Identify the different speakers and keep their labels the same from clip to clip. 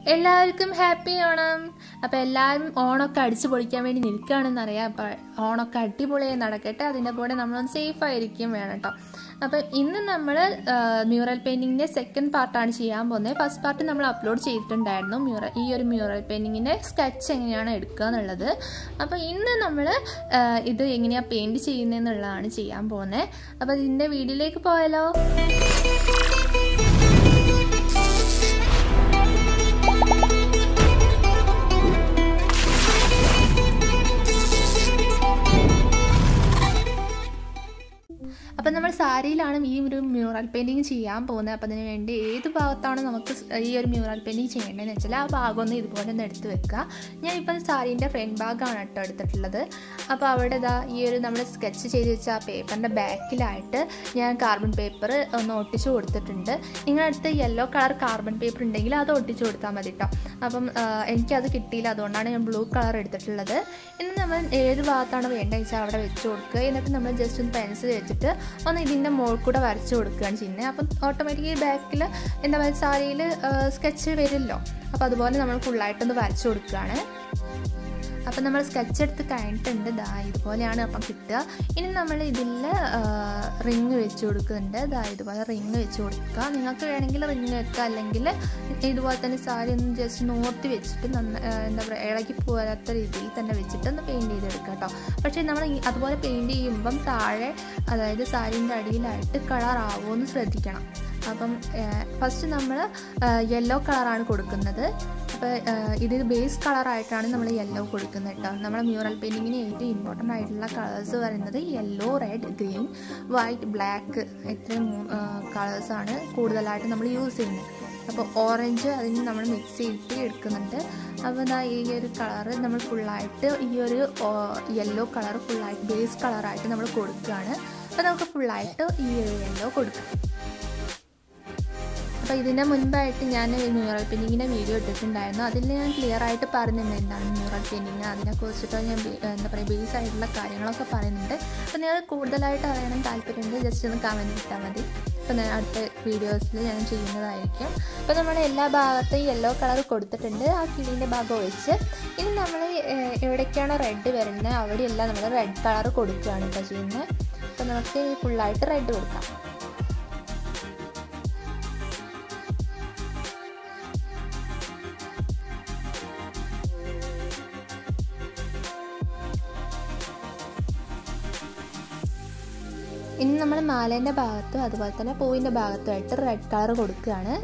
Speaker 1: എല്ലാവർക്കും ഹാപ്പി ഓണം അപ്പോൾ എല്ലാവരും ഓണമൊക്കെ അടിച്ചു പൊളിക്കാൻ വേണ്ടി നിൽക്കുകയാണെന്ന് അറിയാം അപ്പോൾ ഓണമൊക്കെ അടിപൊളിയായി നടക്കട്ടെ അതിൻ്റെ കൂടെ നമ്മളൊന്ന് സേഫ് ആയിരിക്കും വേണം കേട്ടോ അപ്പം ഇന്ന് നമ്മൾ മ്യൂറൽ പെയിൻറ്റിങ്ങിൻ്റെ സെക്കൻഡ് പാർട്ടാണ് ചെയ്യാൻ പോകുന്നത് ഫസ്റ്റ് പാർട്ട് നമ്മൾ അപ്ലോഡ് ചെയ്തിട്ടുണ്ടായിരുന്നു മ്യൂറൽ ഈ ഒരു മ്യൂറൽ പെയിൻറ്റിങ്ങിൻ്റെ സ്കെച്ച് എങ്ങനെയാണ് എടുക്കുക എന്നുള്ളത് അപ്പോൾ ഇന്ന് നമ്മൾ ഇത് എങ്ങനെയാണ് പെയിൻറ് ചെയ്യുന്നതെന്നുള്ളതാണ് ചെയ്യാൻ പോകുന്നത് അപ്പോൾ ഇതിൻ്റെ വീഡിയോയിലേക്ക് പോയാലോ അപ്പം നമ്മൾ സാരിയിലാണ് ഈ ഒരു മ്യൂറൽ പെയിൻറ്റിങ് ചെയ്യാൻ പോകുന്നത് അപ്പം അതിന് വേണ്ടി ഏത് ഭാഗത്താണ് നമുക്ക് ഈ ഒരു മ്യൂറൽ പെയിൻറ്റിങ് ചെയ്യേണ്ടതെന്ന് വെച്ചാൽ ആ ഭാഗം ഒന്ന് ഇതുപോലെ ഒന്ന് എടുത്ത് വെക്കുക ഞാൻ ഇപ്പം സാരീൻ്റെ ഫ്രണ്ട് ഭാഗമാണ് കേട്ടോ എടുത്തിട്ടുള്ളത് അപ്പോൾ അവിടെ ഇതാ ഈ ഒരു നമ്മൾ സ്കെച്ച് ചെയ്ത് വെച്ച ആ പേപ്പറിൻ്റെ ബാക്കിലായിട്ട് ഞാൻ കാർബൺ പേപ്പർ ഒന്ന് ഒട്ടിച്ച് കൊടുത്തിട്ടുണ്ട് നിങ്ങളുടെ അടുത്ത് യെല്ലോ കളർ കാർബൺ പേപ്പർ ഉണ്ടെങ്കിൽ അത് ഒട്ടിച്ച് കൊടുത്താൽ മതി കേട്ടോ അപ്പം എനിക്കത് കിട്ടിയില്ല അതുകൊണ്ടാണ് ഞാൻ ബ്ലൂ കളർ എടുത്തിട്ടുള്ളത് ഇനി നമ്മൾ ഏത് ഭാഗത്താണ് വേണ്ടതെന്ന് വെച്ചാൽ അവിടെ വെച്ച് കൊടുക്കുക എന്നിട്ട് നമ്മൾ ജസ്റ്റ് ഒന്ന് പെൻസിൽ വെച്ചിട്ട് ഒന്ന് ഇതിൻ്റെ മുകളിൽ കൂടെ വരച്ച് കൊടുക്കുകയാണ് ചെയ്യുന്നത് അപ്പം ഓട്ടോമാറ്റിക്കലി ബാക്കിൽ എന്താ പറയുക സാരിയിൽ സ്കെച്ച് വരുമല്ലോ അപ്പോൾ അതുപോലെ നമ്മൾ ഫുള്ളായിട്ടൊന്ന് വരച്ച് കൊടുക്കുകയാണ് അപ്പം നമ്മൾ സ്കെച്ച് എടുത്ത് കഴിഞ്ഞിട്ടുണ്ട് ദാ ഇതുപോലെയാണ് അപ്പം കിട്ടുക ഇനി നമ്മൾ ഇതിൽ റിങ് വെച്ച് കൊടുക്കുന്നുണ്ട് ദാ ഇതുപോലെ റിങ് വെച്ച് കൊടുക്കുക നിങ്ങൾക്ക് വേണമെങ്കിൽ റിങ് വെക്കുക അല്ലെങ്കിൽ ഇതുപോലെ തന്നെ സാരി ഒന്ന് ജസ്റ്റ് നോർത്തി വെച്ചിട്ട് നന്ന എന്താ പറയുക ഇളകി പോകാത്ത രീതിയിൽ തന്നെ വെച്ചിട്ട് ഒന്ന് പെയിൻറ്റ് ചെയ്തെടുക്കുക കേട്ടോ പക്ഷേ നമ്മൾ അതുപോലെ പെയിൻറ്റ് ചെയ്യുമ്പം താഴെ അതായത് സാരീൻ്റെ അടിയിലായിട്ട് കളർ ആവുമെന്ന് ശ്രദ്ധിക്കണം അപ്പം ഫസ്റ്റ് നമ്മൾ യെല്ലോ കളറാണ് കൊടുക്കുന്നത് അപ്പോൾ ഇത് ബേസ് കളറായിട്ടാണ് നമ്മൾ യെല്ലോ കൊടുക്കുന്നത് കേട്ടോ നമ്മുടെ മ്യൂറൽ പെയിൻറ്റിങ്ങിന് ഏറ്റവും ഇമ്പോർട്ടൻ്റ് ആയിട്ടുള്ള കളേഴ്സ് പറയുന്നത് yellow red green white black ഇത്രയും കളേഴ്സാണ് കൂടുതലായിട്ട് നമ്മൾ യൂസ് ചെയ്യുന്നത് അപ്പോൾ ഓറഞ്ച് അതിന് നമ്മൾ മിക്സ് ചെയ്തിട്ട് എടുക്കുന്നുണ്ട് അപ്പോൾ ഇതാ ഈ ഒരു കളറ് നമ്മൾ ഫുള്ളായിട്ട് ഈ ഒരു യെല്ലോ കളർ ഫുള്ളായിട്ട് ബേസ് കളറായിട്ട് നമ്മൾ കൊടുക്കുകയാണ് അപ്പോൾ നമുക്ക് ഫുള്ളായിട്ട് ഈ ഒരു യെല്ലോ കൊടുക്കാം അപ്പോൾ ഇതിന് മുൻപായിട്ട് ഞാൻ മ്യൂറൽ പെയിൻറ്റിങ്ങിൻ്റെ വീഡിയോ ഇട്ടിട്ടുണ്ടായിരുന്നു അതിൽ ഞാൻ ക്ലിയർ ആയിട്ട് പറയുന്നുണ്ട് എന്താണ് മ്യൂറൽ പെയിൻറ്റിങ് അതിനെക്കുറിച്ചിട്ട് ഞാൻ എന്താ പറയുക ബേസ് ആയിട്ടുള്ള കാര്യങ്ങളൊക്കെ പറയുന്നുണ്ട് അപ്പോൾ നിങ്ങൾ കൂടുതലായിട്ട് അറിയണം താല്പര്യമുണ്ട് ജസ്റ്റ് ഒന്ന് കമൻറ്റ് ഇട്ടാൽ മതി അപ്പോൾ ഞാൻ അടുത്ത വീഡിയോസിൽ ഞാൻ ചെയ്യുന്നതായിരിക്കും അപ്പോൾ നമ്മൾ എല്ലാ ഭാഗത്തും യെല്ലോ കളർ കൊടുത്തിട്ടുണ്ട് ആ കിളീൻ്റെ ഭാഗം ഒഴിച്ച് ഇനി നമ്മൾ എവിടേക്കാണോ റെഡ് വരുന്നത് അവിടെയെല്ലാം നമ്മൾ റെഡ് കളർ കൊടുക്കുകയാണ് ഇപ്പോൾ ചെയ്യുന്നത് അപ്പോൾ നമുക്ക് ഫുള്ളായിട്ട് റെഡ് കൊടുക്കാം ഇനി നമ്മൾ മാലേൻ്റെ ഭാഗത്തും അതുപോലെ തന്നെ പൂവിൻ്റെ ഭാഗത്തുമായിട്ട് റെഡ് കളർ കൊടുക്കുകയാണ്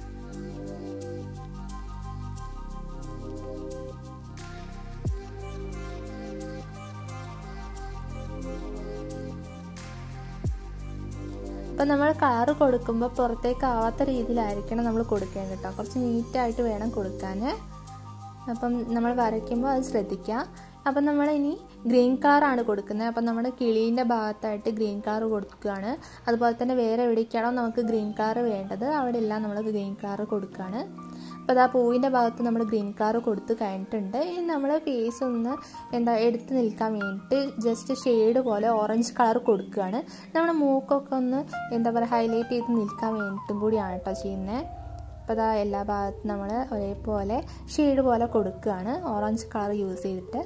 Speaker 1: അപ്പം നമ്മൾ കളർ കൊടുക്കുമ്പോൾ പുറത്തേക്ക് ആവാത്ത രീതിയിലായിരിക്കണം നമ്മൾ കൊടുക്കേണ്ടത് കേട്ടോ കുറച്ച് നീറ്റായിട്ട് വേണം കൊടുക്കാൻ അപ്പം നമ്മൾ വരയ്ക്കുമ്പോൾ അത് ശ്രദ്ധിക്കുക അപ്പം നമ്മൾ ഇനി ഗ്രീൻ കളറാണ് കൊടുക്കുന്നത് അപ്പം നമ്മുടെ കിളീൻ്റെ ഭാഗത്തായിട്ട് ഗ്രീൻ കളർ കൊടുക്കുകയാണ് അതുപോലെ തന്നെ വേറെ എവിടേക്കാണോ നമുക്ക് ഗ്രീൻ കളർ വേണ്ടത് അവിടെ എല്ലാം നമ്മൾ ഗ്രീൻ കളർ കൊടുക്കുകയാണ് അപ്പോൾ അത് ആ പൂവിൻ്റെ ഭാഗത്ത് നമ്മൾ ഗ്രീൻ കളർ കൊടുത്ത് കഴിഞ്ഞിട്ടുണ്ട് ഇനി നമ്മൾ ഫേസ് ഒന്ന് എന്താ എടുത്ത് നിൽക്കാൻ വേണ്ടിയിട്ട് ജസ്റ്റ് ഷെയ്ഡ് പോലെ ഓറഞ്ച് കളർ കൊടുക്കുകയാണ് നമ്മുടെ മൂക്കൊക്കെ ഒന്ന് എന്താ പറയുക ഹൈലൈറ്റ് ചെയ്ത് നിൽക്കാൻ വേണ്ടിയിട്ടും കൂടിയാണ് കേട്ടോ ചെയ്യുന്നത് അപ്പോൾ അതാ എല്ലാ ഭാഗത്തും നമ്മൾ ഒരേപോലെ ഷെയ്ഡ് പോലെ കൊടുക്കുകയാണ് ഓറഞ്ച് കളർ യൂസ് ചെയ്തിട്ട്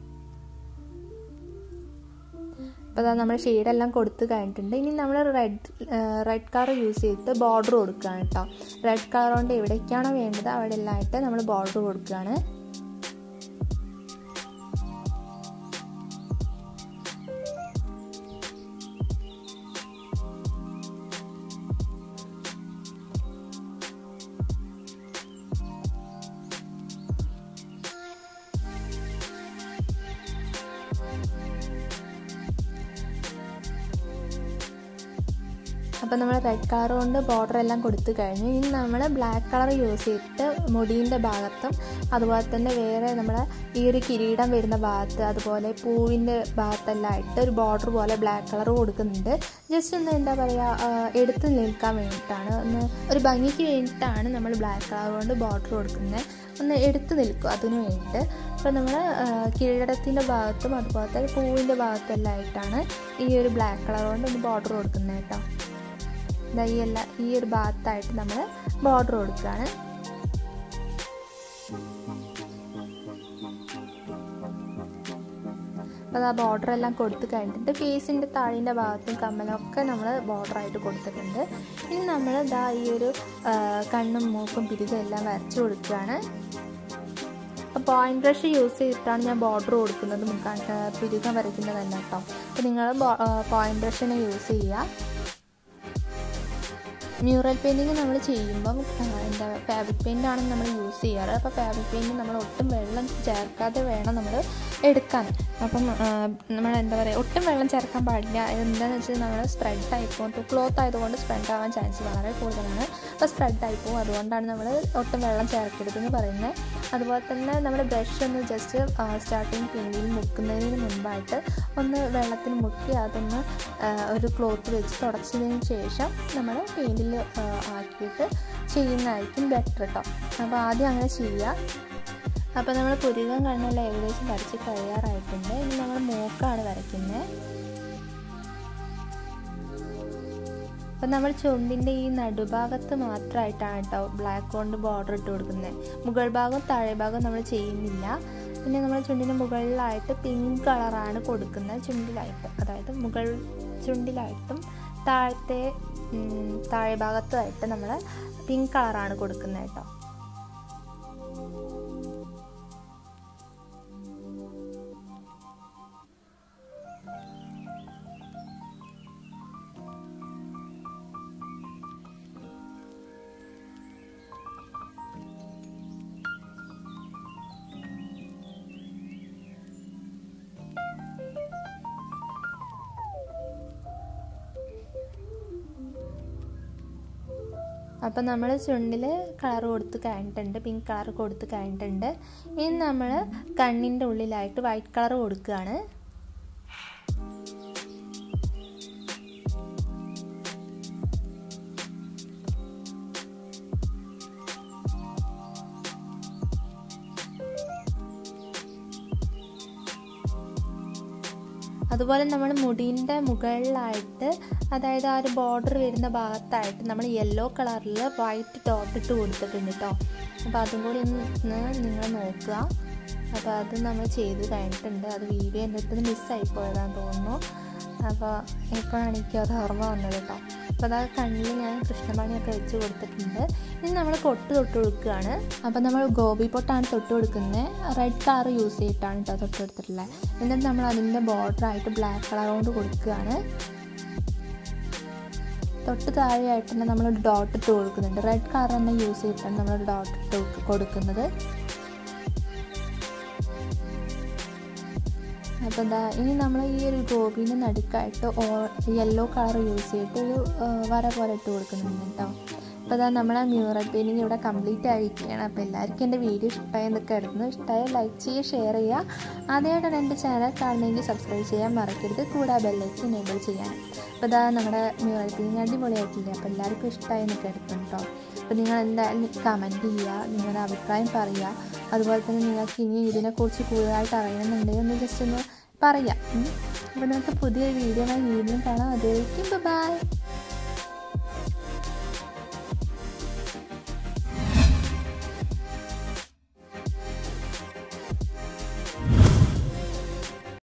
Speaker 1: അപ്പോൾ അതാ നമ്മൾ ഷെയ്ഡെല്ലാം കൊടുത്ത് കഴിഞ്ഞിട്ടുണ്ട് ഇനി നമ്മൾ റെഡ് റെഡ് കളർ യൂസ് ചെയ്തിട്ട് ബോർഡർ കൊടുക്കുകയാണ് കേട്ടോ റെഡ് കളർ കൊണ്ട് എവിടേക്കാണോ വേണ്ടത് അവിടെ എല്ലാമായിട്ട് നമ്മൾ ബോർഡർ കൊടുക്കുകയാണ് അപ്പോൾ നമ്മൾ റെഡ് കളർ കൊണ്ട് ബോർഡർ എല്ലാം കൊടുത്തു കഴിഞ്ഞു ഇനി നമ്മൾ ബ്ലാക്ക് കളർ യൂസ് ചെയ്തിട്ട് മുടീൻ്റെ ഭാഗത്തും അതുപോലെ തന്നെ വേറെ നമ്മൾ ഈ ഒരു കിരീടം വരുന്ന ഭാഗത്ത് അതുപോലെ പൂവിൻ്റെ ഭാഗത്തെല്ലാം ആയിട്ട് ഒരു ബോർഡർ പോലെ ബ്ലാക്ക് കളർ കൊടുക്കുന്നുണ്ട് ജസ്റ്റ് ഒന്ന് എന്താ പറയുക എടുത്ത് നിൽക്കാൻ വേണ്ടിയിട്ടാണ് ഒന്ന് ഒരു ഭംഗിക്ക് വേണ്ടിയിട്ടാണ് നമ്മൾ ബ്ലാക്ക് കളർ കൊണ്ട് ബോർഡർ കൊടുക്കുന്നത് ഒന്ന് എടുത്ത് നിൽക്കും അതിന് വേണ്ടിയിട്ട് അപ്പോൾ നമ്മൾ കിരീടത്തിൻ്റെ ഭാഗത്തും അതുപോലെ തന്നെ പൂവിൻ്റെ ഭാഗത്തെല്ലാം ആയിട്ടാണ് ഈ ഒരു ബ്ലാക്ക് കളർ കൊണ്ട് ഒന്ന് ബോർഡർ കൊടുക്കുന്നത് കേട്ടോ ഈ എല്ലാ ഈ ഒരു ഭാഗത്തായിട്ട് നമ്മൾ ബോർഡർ കൊടുക്കുകയാണ് അപ്പോൾ അത് ആ ബോർഡർ എല്ലാം കൊടുത്ത് കഴിഞ്ഞിട്ട് ഫേസിൻ്റെ താഴീൻ്റെ ഭാഗത്തും കമ്മലൊക്കെ നമ്മൾ ബോർഡറായിട്ട് കൊടുത്തിട്ടുണ്ട് ഇനി നമ്മൾ ഇതാ ഈ ഒരു കണ്ണും മൂക്കും പിരികും എല്ലാം വരച്ച് കൊടുക്കുകയാണ് അപ്പോൾ പോയിൻറ്റ് ബ്രഷ് യൂസ് ചെയ്തിട്ടാണ് ഞാൻ ബോർഡർ കൊടുക്കുന്നത് പിരികം വരയ്ക്കുന്നതല്ല കേട്ടോ അപ്പോൾ നിങ്ങൾ പോയിൻറ്റ് ബ്രഷിനെ യൂസ് ചെയ്യുക മ്യൂറൽ പെയിൻറ്റിങ് നമ്മൾ ചെയ്യുമ്പം എന്താ ഫാബ്രിക് പെയിൻ്റ് ആണ് നമ്മൾ യൂസ് ചെയ്യാറ് അപ്പോൾ ഫാബ്രിക് പെയിൻറ്റ് നമ്മൾ ഒട്ടും വെള്ളം ചേർക്കാതെ വേണം നമ്മൾ എടുക്കാൻ അപ്പം നമ്മൾ എന്താ പറയുക ഒട്ടും വെള്ളം ചേർക്കാൻ പാടില്ല എന്താണെന്ന് വെച്ചാൽ നമ്മൾ സ്പ്രെഡ് ആയിപ്പോകും ഇപ്പോൾ ക്ലോത്ത് ആയതുകൊണ്ട് സ്പ്രെഡ് ആവാൻ ചാൻസ് വളരെ കൂടുതലാണ് അപ്പോൾ സ്പ്രെഡ് ആയിപ്പോവും അതുകൊണ്ടാണ് നമ്മൾ ഒട്ടും വെള്ളം ചേർക്കരുതെന്ന് പറയുന്നത് അതുപോലെ തന്നെ നമ്മൾ ബ്രഷ് ഒന്ന് ജസ്റ്റ് സ്റ്റാർട്ടിങ് പെയിൻറ്റിൽ മുക്കുന്നതിന് മുൻപായിട്ട് ഒന്ന് വെള്ളത്തിൽ മുക്കി അതൊന്ന് ഒരു ക്ലോത്ത് വെച്ച് തുടച്ചതിന് ശേഷം നമ്മൾ പെയിൻറ്റിൽ ആക്കിയിട്ട് ചെയ്യുന്നതായിരിക്കും ബെറ്റർ കേട്ടോ അപ്പോൾ ആദ്യം അങ്ങനെ ചെയ്യുക അപ്പോൾ നമ്മൾ പുരുകം കണ്ണെല്ലാം ഏകദേശം വരച്ച് കഴിയാറായിട്ടുണ്ട് ഇനി നമ്മൾ മൂക്കാണ് വരയ്ക്കുന്നത് അപ്പം നമ്മൾ ചുണ്ടിൻ്റെ ഈ നടുഭാഗത്ത് മാത്രമായിട്ടാണ് കേട്ടോ ബ്ലാക്ക് കൊണ്ട് ബോർഡർ ഇട്ട് കൊടുക്കുന്നത് മുകൾ ഭാഗം താഴെ ഭാഗം നമ്മൾ ചെയ്യുന്നില്ല പിന്നെ നമ്മൾ ചുണ്ടിൻ്റെ മുകളിലായിട്ട് പിങ്ക് കളറാണ് കൊടുക്കുന്നത് ചുണ്ടിലായിട്ട് അതായത് മുകൾ ചുണ്ടിലായിട്ടും താഴത്തെ താഴെ ഭാഗത്തുമായിട്ട് നമ്മൾ പിങ്ക് കളറാണ് കൊടുക്കുന്നത് കേട്ടോ അപ്പം നമ്മൾ ചുണ്ടിൽ കളർ കൊടുത്ത് കഴിഞ്ഞിട്ടുണ്ട് പിങ്ക് കളർ കൊടുത്ത് കഴിഞ്ഞിട്ടുണ്ട് ഇനി നമ്മൾ കണ്ണിൻ്റെ ഉള്ളിലായിട്ട് വൈറ്റ് കളർ കൊടുക്കുകയാണ് അതുപോലെ നമ്മൾ മുടീൻ്റെ മുകളിലായിട്ട് അതായത് ആ ഒരു ബോർഡർ വരുന്ന ഭാഗത്തായിട്ട് നമ്മൾ യെല്ലോ കളറിൽ വൈറ്റ് ടോപ്പ് ഇട്ട് കൊടുത്തിട്ടുണ്ട് കേട്ടോ അപ്പോൾ അതും കൂടി ഒന്ന് നിങ്ങൾ നോക്കുക അപ്പോൾ അത് നമ്മൾ ചെയ്ത് കഴിഞ്ഞിട്ടുണ്ട് അത് വീഡിയോ എൻ്റെ അടുത്ത് മിസ്സായി പോയതാന്ന് തോന്നുന്നു അപ്പോൾ ഇപ്പോഴാണ് എനിക്ക് അത് ഓർമ്മ വന്നത് കേട്ടോ അപ്പോൾ അതാ കണ്ണിൽ ഞാൻ കൃഷ്ണമണിയൊക്കെ വെച്ച് കൊടുത്തിട്ടുണ്ട് ഇനി നമ്മൾ പൊട്ട് തൊട്ട് കൊടുക്കുകയാണ് അപ്പോൾ നമ്മൾ ഗോപി പൊട്ടാണ് തൊട്ട് കൊടുക്കുന്നത് റെഡ് കളർ യൂസ് ചെയ്തിട്ടാണ് കേട്ടോ തൊട്ട് കൊടുത്തിട്ടുള്ളത് എന്നിട്ട് നമ്മൾ അതിൻ്റെ ബോർഡറായിട്ട് ബ്ലാക്ക് കളർ കൊണ്ട് കൊടുക്കുകയാണ് തൊട്ട് താഴെയായിട്ട് തന്നെ നമ്മൾ ഡോട്ട് ഇട്ട് കൊടുക്കുന്നുണ്ട് റെഡ് കളർ തന്നെ യൂസ് ചെയ്തിട്ടാണ് നമ്മൾ ഡോട്ട് ഇട്ട് കൊടുക്കുന്നത് അപ്പോൾ എന്താ ഇനി നമ്മൾ ഈ ഒരു ഗോപിന് നടുക്കായിട്ട് ഓ യെല്ലോ കളർ യൂസ് ചെയ്തിട്ട് ഒരു വര പോലെ ഇട്ട് കൊടുക്കുന്നുണ്ട് കേട്ടോ അപ്പോൾ അതാ നമ്മളെ മ്യൂറൽ പെയിൻറ്റിങ് ഇവിടെ കംപ്ലീറ്റ് ആയിരിക്കുകയാണ് അപ്പോൾ എല്ലാവർക്കും എൻ്റെ വീഡിയോ ഇഷ്ടമായെന്നൊക്കെ എടുക്കുന്നു ഇഷ്ടമായ ലൈക്ക് ചെയ്യുക ഷെയർ ചെയ്യുക ആദ്യമായിട്ടാണ് എൻ്റെ ചാനൽ കാണണമെങ്കിൽ സബ്സ്ക്രൈബ് ചെയ്യാൻ മറക്കരുത് കൂടാതെ ബെല്ലൈക്ക് എനേബിൾ ചെയ്യാൻ അപ്പോൾ ഇതാ നമ്മുടെ മ്യൂറൽ പെയിൻറ്റിങ് അടിപൊളിയായിട്ടില്ലേ അപ്പോൾ എല്ലാവർക്കും ഇഷ്ടമായെന്നൊക്കെ എടുക്കുന്നു കേട്ടോ അപ്പോൾ നിങ്ങൾ എന്തായാലും കമൻറ്റ് ചെയ്യുക നിങ്ങളുടെ അഭിപ്രായം പറയുക അതുപോലെ തന്നെ നിങ്ങൾക്ക് ഇനി ഇതിനെക്കുറിച്ച് കൂടുതലായിട്ട് അറിയണമെന്നുണ്ടെങ്കിൽ ഒന്ന് ജസ്റ്റ് ഒന്ന് പറയാം അപ്പോൾ നമുക്ക് പുതിയൊരു വീഡിയോ വീണ്ടും കാണാം അതുവരേക്കും ബൈ